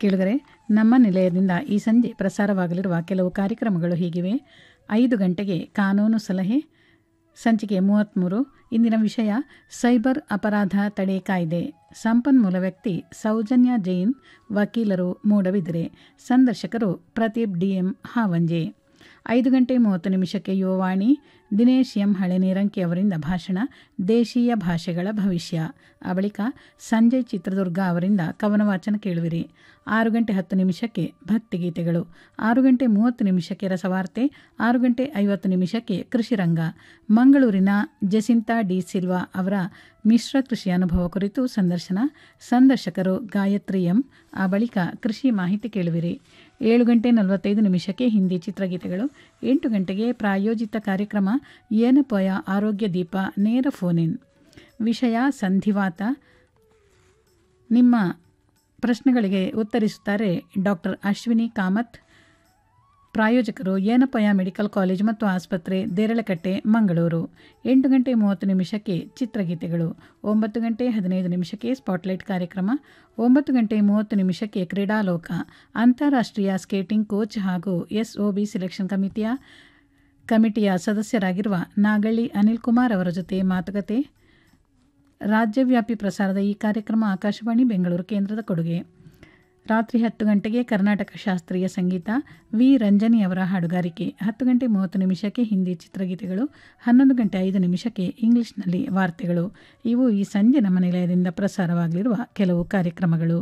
ಕೇಳಿದರೆ ನಮ್ಮ ನಿಲಯದಿಂದ ಈ ಸಂಜೆ ಪ್ರಸಾರವಾಗಲಿರುವ ಕೆಲವು ಕಾರ್ಯಕ್ರಮಗಳು ಹೀಗಿವೆ ಐದು ಗಂಟೆಗೆ ಕಾನೂನು ಸಲಹೆ ಸಂಚಿಕೆ ಮೂವತ್ತ್ಮೂರು ಇಂದಿನ ವಿಷಯ ಸೈಬರ್ ಅಪರಾಧ ತಡೆ ಕಾಯ್ದೆ ಸಂಪನ್ಮೂಲ ವ್ಯಕ್ತಿ ಸೌಜನ್ಯ ಜೈನ್ ವಕೀಲರು ಮೂಡಬಿದಿರೆ ಸಂದರ್ಶಕರು ಪ್ರದೀಪ್ ಡಿಎಂ ಹಾವಂಜೆ ಐದು ಗಂಟೆ ಮೂವತ್ತು ನಿಮಿಷಕ್ಕೆ ಯುವವಾಣಿ ದಿನೇಶ್ ಎಂ ಹಳೆನೀರಂಕಿ ಅವರಿಂದ ಭಾಷಣ ದೇಶೀಯ ಭಾಷೆಗಳ ಭವಿಷ್ಯ ಆ ಬಳಿಕ ಸಂಜಯ್ ಚಿತ್ರದುರ್ಗ ಅವರಿಂದ ಕವನ ವಾಚನ ಕೇಳುವಿರಿ ಆರು ಗಂಟೆ ಹತ್ತು ನಿಮಿಷಕ್ಕೆ ಭಕ್ತಿಗೀತೆಗಳು ಆರು ಗಂಟೆ ಮೂವತ್ತು ನಿಮಿಷಕ್ಕೆ ರಸವಾರ್ತೆ ಆರು ಗಂಟೆ ಐವತ್ತು ನಿಮಿಷಕ್ಕೆ ಕೃಷಿರಂಗ ಮಂಗಳೂರಿನ ಜಸಿಂತಾ ಡಿ ಸಿಲ್ವಾ ಅವರ ಮಿಶ್ರ ಕೃಷಿ ಅನುಭವ ಕುರಿತು ಸಂದರ್ಶನ ಸಂದರ್ಶಕರು ಗಾಯತ್ರಿ ಎಂ ಆ ಬಳಿಕ ಕೃಷಿ ಮಾಹಿತಿ ಕೇಳುವಿರಿ ಏಳು ಗಂಟೆ ನಲವತ್ತೈದು ನಿಮಿಷಕ್ಕೆ ಹಿಂದಿ ಚಿತ್ರಗೀತೆಗಳು ಎಂಟು ಗಂಟೆಗೆ ಪ್ರಾಯೋಜಿತ ಕಾರ್ಯಕ್ರಮ ಏನಪೋಯ ಆರೋಗ್ಯ ದೀಪ ನೇರ ಫೋನ್ ಇನ್ ವಿಷಯ ಸಂಧಿವಾತ ನಿಮ್ಮ ಪ್ರಶ್ನೆಗಳಿಗೆ ಉತ್ತರಿಸುತ್ತಾರೆ ಡಾಕ್ಟರ್ ಅಶ್ವಿನಿ ಕಾಮತ್ ಪ್ರಾಯೋಜಕರು ಏನಪಯ ಮೆಡಿಕಲ್ ಕಾಲೇಜ್ ಮತ್ತು ಆಸ್ಪತ್ರೆ ದೇರಳಕಟ್ಟೆ ಮಂಗಳೂರು ಎಂಟು ಗಂಟೆ ಮೂವತ್ತು ನಿಮಿಷಕ್ಕೆ ಚಿತ್ರಗೀತೆಗಳು ಒಂಬತ್ತು ಗಂಟೆ ಹದಿನೈದು ನಿಮಿಷಕ್ಕೆ ಸ್ಪಾಟ್ಲೈಟ್ ಕಾರ್ಯಕ್ರಮ ಒಂಬತ್ತು ಗಂಟೆ ಮೂವತ್ತು ನಿಮಿಷಕ್ಕೆ ಕ್ರೀಡಾಲೋಕ ಅಂತಾರಾಷ್ಟ್ರೀಯ ಸ್ಕೇಟಿಂಗ್ ಕೋಚ್ ಹಾಗೂ ಎಸ್ಒಬಿ ಸೆಲೆಕ್ಷನ್ ಕಮಿಟಿಯ ಕಮಿಟಿಯ ಸದಸ್ಯರಾಗಿರುವ ನಾಗಳ್ಳಿ ಅನಿಲ್ ಕುಮಾರ್ ಅವರ ಜೊತೆ ಮಾತುಕತೆ ರಾಜ್ಯವ್ಯಾಪಿ ಪ್ರಸಾರದ ಈ ಕಾರ್ಯಕ್ರಮ ಆಕಾಶವಾಣಿ ಬೆಂಗಳೂರು ಕೇಂದ್ರದ ಕೊಡುಗೆ ರಾತ್ರಿ ಹತ್ತು ಗಂಟೆಗೆ ಕರ್ನಾಟಕ ಶಾಸ್ತ್ರೀಯ ಸಂಗೀತ ವಿ ರಂಜನಿ ಅವರ ಹಾಡುಗಾರಿಕೆ ಹತ್ತು ಗಂಟೆ ಮೂವತ್ತು ನಿಮಿಷಕ್ಕೆ ಹಿಂದಿ ಚಿತ್ರಗೀತೆಗಳು ಹನ್ನೊಂದು ಗಂಟೆ ಐದು ನಿಮಿಷಕ್ಕೆ ಇಂಗ್ಲಿಷ್ನಲ್ಲಿ ವಾರ್ತೆಗಳು ಇವು ಈ ಸಂಜೆ ನಮ್ಮ ನಿಲಯದಿಂದ ಪ್ರಸಾರವಾಗಲಿರುವ ಕೆಲವು ಕಾರ್ಯಕ್ರಮಗಳು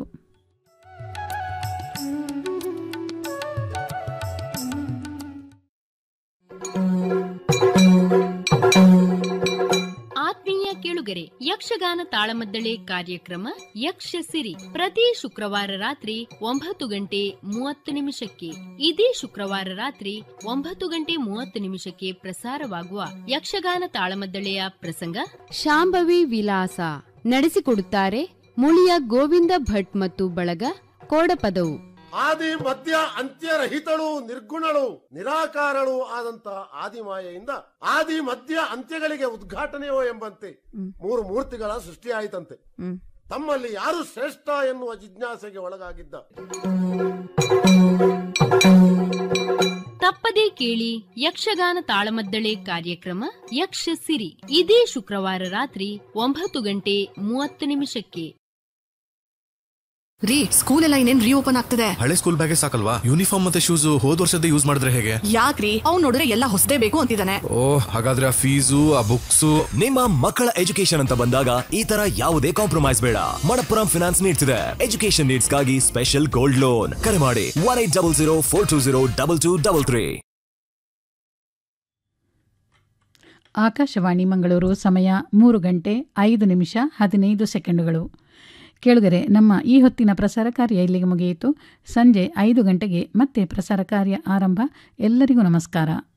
ಆತ್ಮೀಯ ಕೇಳುಗರೆ ಯಕ್ಷಗಾನ ತಾಳಮದ್ದಳೆ ಕಾರ್ಯಕ್ರಮ ಯಕ್ಷ ಸಿರಿ ಪ್ರತಿ ಶುಕ್ರವಾರ ರಾತ್ರಿ ಒಂಬತ್ತು ಗಂಟೆ ಮೂವತ್ತು ನಿಮಿಷಕ್ಕೆ ಇದೇ ಶುಕ್ರವಾರ ರಾತ್ರಿ ಒಂಬತ್ತು ಗಂಟೆ ಮೂವತ್ತು ನಿಮಿಷಕ್ಕೆ ಪ್ರಸಾರವಾಗುವ ಯಕ್ಷಗಾನ ತಾಳಮದ್ದಳೆಯ ಪ್ರಸಂಗ ಶಾಂಭವಿ ವಿಲಾಸ ನಡೆಸಿಕೊಡುತ್ತಾರೆ ಮುಳಿಯ ಗೋವಿಂದ ಭಟ್ ಮತ್ತು ಬಳಗ ಕೋಡಪದವು ಆದಿ ಮಧ್ಯ ಅಂತ್ಯರಹಿತಳು ನಿರ್ಗುಣಳು ನಿರಾಕಾರಳು ಆದಂತ ಆದಿಮಾಯೆಯಿಂದ ಆದಿ ಮಧ್ಯ ಅಂತ್ಯಗಳಿಗೆ ಉದ್ಘಾಟನೆಯೋ ಎಂಬಂತೆ ಮೂರು ಮೂರ್ತಿಗಳ ಸೃಷ್ಟಿಯಾಯಿತಂತೆ ತಮ್ಮಲ್ಲಿ ಯಾರು ಶ್ರೇಷ್ಠ ಎನ್ನುವ ಜಿಜ್ಞಾಸೆಗೆ ಒಳಗಾಗಿದ್ದ ತಪ್ಪದೇ ಕೇಳಿ ಯಕ್ಷಗಾನ ತಾಳಮದ್ದಳೆ ಕಾರ್ಯಕ್ರಮ ಯಕ್ಷ ಸಿರಿ ಇದೇ ಶುಕ್ರವಾರ ರಾತ್ರಿ ಒಂಬತ್ತು ಗಂಟೆ ಮೂವತ್ತು ನಿಮಿಷಕ್ಕೆ ರೀ ಸ್ಕೂಲ್ ಎಲ್ಲ ಇನ್ನೇನ್ ರೀಓಪನ್ ಆಗ್ತದೆ ಹಳೆ ಸ್ಕೂಲ್ ಬ್ಯಾಗೇ ಸಾಕಲ್ವಾ ಯೂನಿಫಾರ್ಮ್ ಮತ್ತೆ ಶೂಸ್ ಹೋದ್ ವರ್ಷದ ಯೂಸ್ ಮಾಡಿದ್ರೆ ಹೇಗೆ ಯಾಕ್ರಿ ಅವ್ನ್ ನೋಡಿದ್ರೆ ಎಲ್ಲ ಹೊಸದೇ ಬೇಕು ಅಂತಿದ್ದಾನೆ ಓ ಹಾಗಾದ್ರೆ ಆ ಫೀಸು ಆ ಬುಕ್ಸು ನಿಮ್ಮ ಮಕ್ಕಳ ಎಜುಕೇಶನ್ ಅಂತ ಬಂದಾಗ ಈ ತರ ಯಾವುದೇ ಕಾಂಪ್ರಮೈಸ್ ಬೇಡ ಮಣಪ್ಪುರಂ ಫಿನಾನ್ಸ್ ನೀಡ್ತಿದೆ ಎಜುಕೇಶನ್ ನೀಡ್ಸ್ ಗಾಗಿ ಸ್ಪೆಷಲ್ ಗೋಲ್ಡ್ ಲೋನ್ ಕರೆ ಮಾಡಿ one eight double zero four two zero double two double three Akashvani Mangaluru ಸಮಯ ಮೂರು ಗಂಟೆ ಐದು ನಿಮಿಷ ಹದಿನೈದು ಸೆಕೆಂಡುಗಳು ಕೇಳುಗರೆ ನಮ್ಮ ಈ ಹೊತ್ತಿನ ಪ್ರಸಾರ ಕಾರ್ಯ ಇಲ್ಲಿಗೆ ಮುಗಿಯಿತು ಸಂಜೆ ಐದು ಗಂಟೆಗೆ ಮತ್ತೆ ಪ್ರಸಾರ ಕಾರ್ಯ ಆರಂಭ ಎಲ್ಲರಿಗೂ ನಮಸ್ಕಾರ